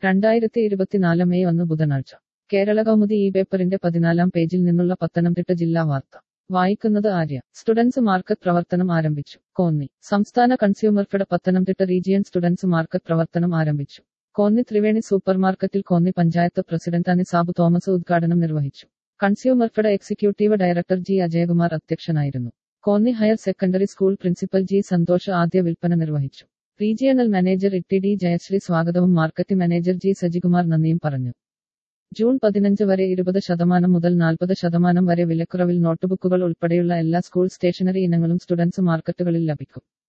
രണ്ടായിരത്തി ഇരുപത്തിനാല് മെയ് ഒന്ന് ബുധനാഴ്ച കേരള കൗമുദി ഈ പേപ്പറിന്റെ പതിനാലാം പേജിൽ നിന്നുള്ള പത്തനംതിട്ട ജില്ലാ വാർത്ത വായിക്കുന്നത് ആര്യ സ്റ്റുഡൻസ് മാർക്കറ്റ് പ്രവർത്തനം ആരംഭിച്ചു കോന്നി സംസ്ഥാന consumer Fed Pathanamthitta region students market പ്രവർത്തനം ആരംഭിച്ചു കോന്നി ത്രിവേണി സൂപ്പർ മാർക്കറ്റിൽ കോന്നി പഞ്ചായത്ത് പ്രസിഡന്റ് അനിസാബ് തോമസ് ഉദ്ഘാടനം നിർവഹിച്ചു consumer Fed executive director G Ajayakumar അധ്യക്ഷനായിരുന്നു Konni higher secondary school principal G Santhosh ആദ്യ വിൽപ്പന നിർവഹിച്ചു regional manager Itty D Jayasree സ്വാഗതവും മാർക്കറ്റ് മാനേജർ ജി സജികുമാർ നന്ദിയും പറഞ്ഞു ജൂൺ പതിനഞ്ച് വരെ ഇരുപത് ശതമാനം മുതൽ നാൽപ്പത് ശതമാനം വരെ വിലക്കുറവിൽ നോട്ടുബുക്കുകൾ ഉൾപ്പെടെയുള്ള എല്ലാ സ്കൂൾ സ്റ്റേഷനറി ഇനങ്ങളും സ്റ്റുഡൻസ് മാർക്കറ്റുകളിൽ ലഭിക്കും